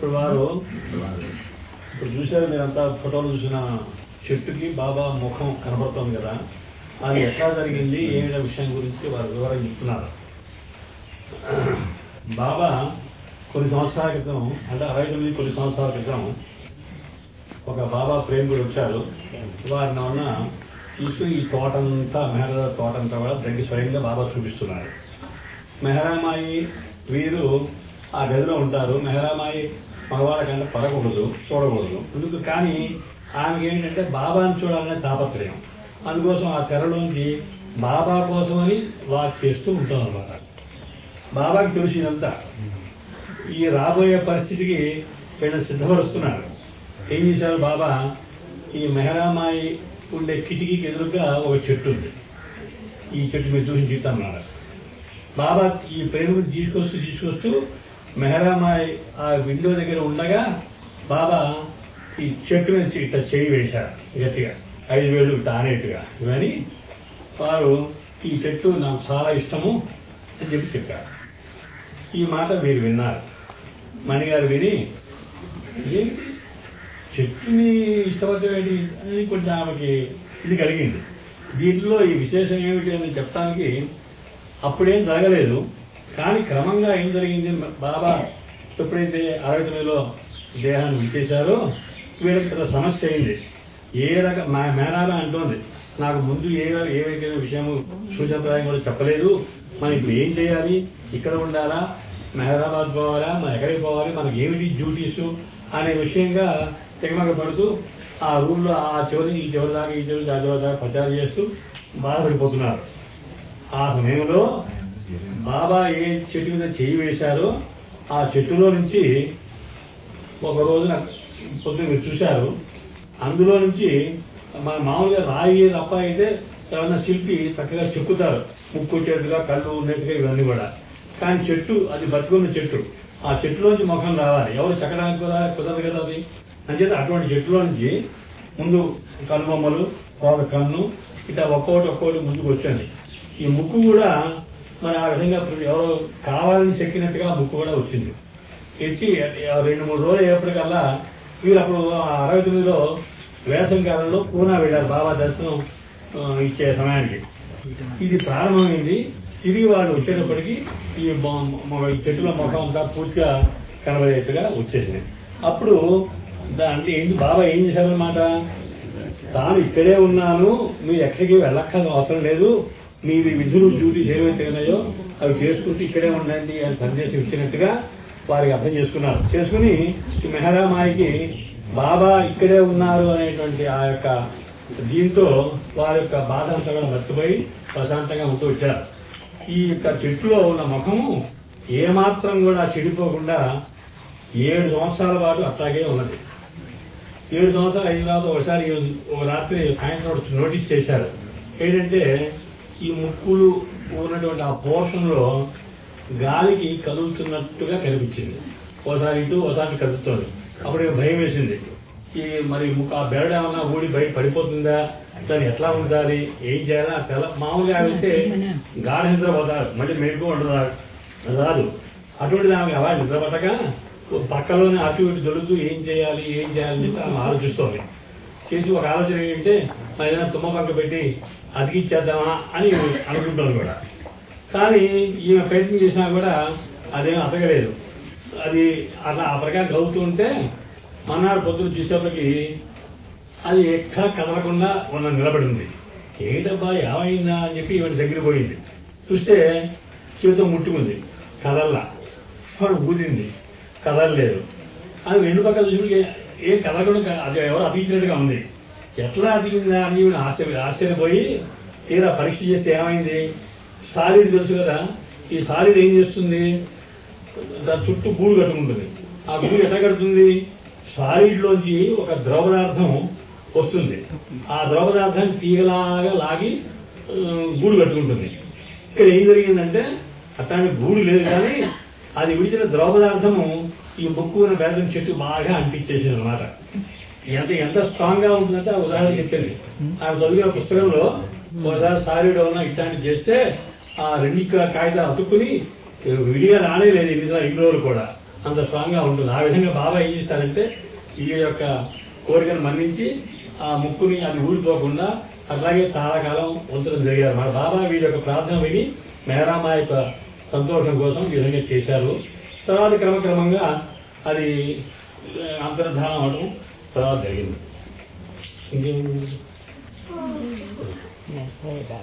ఇప్పుడు వారు ఇప్పుడు చూశారు మీరంతా ఫోటోలు చూసిన చెట్టుకి బాబా ముఖం కనబడుతోంది కదా అది ఎట్లా జరిగింది ఏమిటో విషయం గురించి వారు వివరంగా చెప్తున్నారు బాబా కొన్ని సంవత్సరాల క్రితం అంటే అరవై తొమ్మిది కొన్ని సంవత్సరాల క్రితం ఒక బాబా ప్రేమికుడు వచ్చారు వారిని ఉన్న తీసుకుని ఈ తోటంతా మెహరా తోటంతా కూడా దగ్గర స్వయంగా బాబా చూపిస్తున్నారు మెహరామాయి వీరు ఆ గదిలో ఉంటారు మెహరామాయి మగవాళ్ళ కంటే పడకూడదు చూడకూడదు ఎందుకు కానీ ఆమెకి ఏంటంటే బాబాని చూడాలనే తాపత్రయం అందుకోసం ఆ తెరలోంచి బాబా కోసమని వాక్ చేస్తూ ఉంటాం అనమాట బాబాకి తెలిసి ఇదంతా ఈ రాబోయే పరిస్థితికి వీళ్ళని సిద్ధపరుస్తున్నారు ఏం చేశారు బాబా ఈ మెహరామాయి ఉండే కిటికీకి ఎదురుగా ఒక చెట్టు ఉంది ఈ చెట్టు మీరు చూసి చెప్తామన్నారు బాబా ఈ ప్రేమను తీసుకొస్తూ తీసుకొస్తూ మెహరామాయి ఆ విండో దగ్గర ఉండగా బాబా ఈ చెట్టు నుంచి ఇట్లా చేయి వేశారు గట్టిగా ఐదు వేలు ఇట్లా ఆనేట్టుగా ఇవని వారు ఈ చెట్టు నాకు చాలా ఇష్టము అని చెప్పి చెప్పారు ఈ మాట వీరు విన్నారు మణిగారు విని "ఏంటి? చెట్టుని ఇష్టపడేది అని కొంచెం ఆమెకి ఇది కలిగింది దీంట్లో ఈ విశేషం ఏమిటి అని చెప్పడానికి అప్పుడేం జరగలేదు కానీ క్రమంగా ఏం జరిగింది బాబా ఎప్పుడైతే అరవై తొమ్మిదిలో దేహాన్ని విచ్చేశారో వీళ్ళకి పెద్ద సమస్య అయింది ఏ రక మా మేనారా అంటోంది నాకు ముందు ఏ ఏవైతే విషయము సూచనప్రాయం కూడా చెప్పలేదు మనం ఇప్పుడు ఏం చేయాలి ఇక్కడ ఉండాలా మెహరాబాద్ పోవాలా మనం ఎక్కడికి పోవాలి మనకి ఏమిటి డ్యూటీస్ అనే విషయంగా తెగమగ పడుతూ ఆ రూమ్లో ఆ చివరి ఈ చివరి దాకా ఈ చివరి ఆ చివరి దాకా ప్రచారం చేస్తూ బాధపడిపోతున్నారు ఆ సమయంలో బాబా ఏ చెట్టు మీద చేయి వేశారో ఆ చెట్టులో నుంచి ఒక రోజున పొద్దున్న మీరు చూశారు అందులో నుంచి మన మామూలుగా రాయి తప్ప అయితే ఎవరైనా శిల్పి చక్కగా చెక్కుతారు ముక్కు చెట్టుగా కళ్ళు ఉన్నట్టుగా ఇవన్నీ కూడా కానీ చెట్టు అది బతుకున్న చెట్టు ఆ చెట్టులోంచి ముఖం రావాలి ఎవరు చెక్కడానికి కూడా కుదరదు కదా అది అంచేత అటువంటి చెట్టులో నుంచి ముందు కనుబొమ్మలు ఒక కన్ను ఇట్లా ఒక్కోటి ఒక్కోటి ముందుకు వచ్చింది ఈ ముక్కు కూడా మరి ఆ విధంగా ఎవరో కావాలని చెక్కినట్టుగా ఆ ముక్కు కూడా వచ్చింది ఎత్తి రెండు మూడు రోజులు అయ్యేప్పటికల్లా వీళ్ళు అప్పుడు ఆ అరవై తొమ్మిదిలో వేసవికాలంలో పూనా వెళ్ళారు బాబా దర్శనం ఆ, ఇచ్చే సమయానికి ఇది ప్రారంభమైంది తిరిగి వాళ్ళు వచ్చేటప్పటికి ఈ మొ- మొ- ఈ చెట్టుల ముఖం అంతా పూర్తిగా కనబడేట్టుగా వచ్చేసింది అప్పుడు దా- అంటే ఏంటి బాబా ఏం చేశారనమాట తాను ఇక్కడే ఉన్నాను మీరు ఎక్కడికి వెళ్ళక్కర్ల అవసరం లేదు మీ విధులు డ్యూటీస్ ఏవైతే ఉన్నాయో అవి చేసుకుంటూ ఇక్కడే ఉండండి అని సందేశం ఇచ్చినట్టుగా వారికి అర్థం చేసుకున్నారు చేసుకుని ఈ మెహరామాయికి బాబా ఇక్కడే ఉన్నారు అనేటువంటి ఆ యొక్క దీంతో వారి యొక్క బాధ అంతా కూడా మర్చిపోయి ప్రశాంతంగా ఉంటూ వచ్చారు ఈ యొక్క చెట్టులో ఉన్న ముఖము ఏమాత్రం కూడా చెడిపోకుండా ఏడు సంవత్సరాల పాటు అట్లాగే ఉన్నది ఏడు సంవత్సరాలు అయిన తర్వాత ఒకసారి ఒక రాత్రి సాయంత్రం ఒకటి నోటీస్ చేశారు ఏంటంటే ఈ ముక్కులు ఉన్నటువంటి ఆ పోర్షన్ లో గాలికి కదులుతున్నట్టుగా కనిపించింది ఓసారి ఇటు ఓసారి కదులుతోంది అప్పుడు ఇక భయం వేసింది ఈ మరి ముక్కు ఆ బెరడు ఏమన్నా ఊడి బయట పడిపోతుందా దాన్ని ఎట్లా ఉంచాలి ఏం చేయాలా తెల్ల మామూలుగా వెళ్తే గాఢ నిద్ర పోతారు మళ్ళీ మెరుగు ఉండదు రాదు అటువంటిది ఆమె అలా నిద్ర పట్టక పక్కలోనే అటు ఇటు దొరుకుతూ ఏం చేయాలి ఏం చేయాలని చెప్పి ఆమె ఆలోచిస్తోంది చేసి ఒక ఆలోచన ఏంటంటే మరి ఏదైనా తుమ్మ పక్క పెట్టి అతికిచ్చేద్దామా అని అనుకుంటుంది కూడా కానీ ఈమె ప్రయత్నం చేసినా కూడా అదేం అతగలేదు అది అట్లా ఆ ప్రకారం కలుగుతూ ఉంటే మన్నాడు పొద్దున చూసేప్పటికి అది ఎక్కడ కదలకుండా ఉన్న నిలబడి ఉంది ఏంటబ్బా ఏమైందా అని చెప్పి ఈమె దగ్గర పోయింది చూస్తే చేతితో ముట్టుకుంది కదల్లా వాడు ఊదింది కదలలేదు అది రెండు పక్కల చూసి ఏం కదలకుండా అది ఎవరు అతికించినట్టుగా ఉంది ఎట్లా అతికిందా అని ఈవిడ ఆశ్చర్య ఆశ్చర్యపోయి తీరా పరీక్ష చేస్తే ఏమైంది సాలిడ్ తెలుసు కదా ఈ సాలిడ్ ఏం చేస్తుంది దాని చుట్టూ గూడు కట్టుకుంటుంది ఆ గూడు ఎట్లా కడుతుంది సాలిడ్ లోంచి ఒక ద్రవ పదార్థం వస్తుంది ఆ ద్రవ పదార్థాన్ని తీగలాగా లాగి ఆ, గూడు కట్టుకుంటుంది ఇక్కడ ఏం జరిగిందంటే అట్లాంటి గూడు లేదు కానీ అది విడిచిన ద్రవ పదార్థము ఈ ముక్కు ఉన్న బేదం చెట్టు బాగా అంటించేసింది అనమాట ఎంత ఎంత స్ట్రాంగ్ గా ఉంటుందంటే ఆ ఉదాహరణ చెప్పింది ఆమె చదివిన పుస్తకంలో ఒకసారి సారీడ్ ఉన్న ఇట్లాంటివి చేస్తే ఆ రెండు కాగితాలు అతుక్కుని విడిగా రానేలేదు ఇన్ని ఇన్ని రోజులు కూడా అంత స్ట్రాంగ్ గా ఉంటుంది ఆ విధంగా బాబా ఏం చేశారంటే ఈ యొక్క కోరికను మన్నించి ఆ ముక్కుని అది ఊడిపోకుండా అట్లాగే చాలా కాలం ఉంచడం జరిగారు మన బాబా వీరి యొక్క ప్రార్థన విని మెహరామా యొక్క సంతోషం కోసం ఈ విధంగా చేశారు తర్వాత క్రమక్రమంగా అది ఆ, అంతర్ధానం అవడం తర్వాత జరిగింది ఇంకేం Yes, very bad.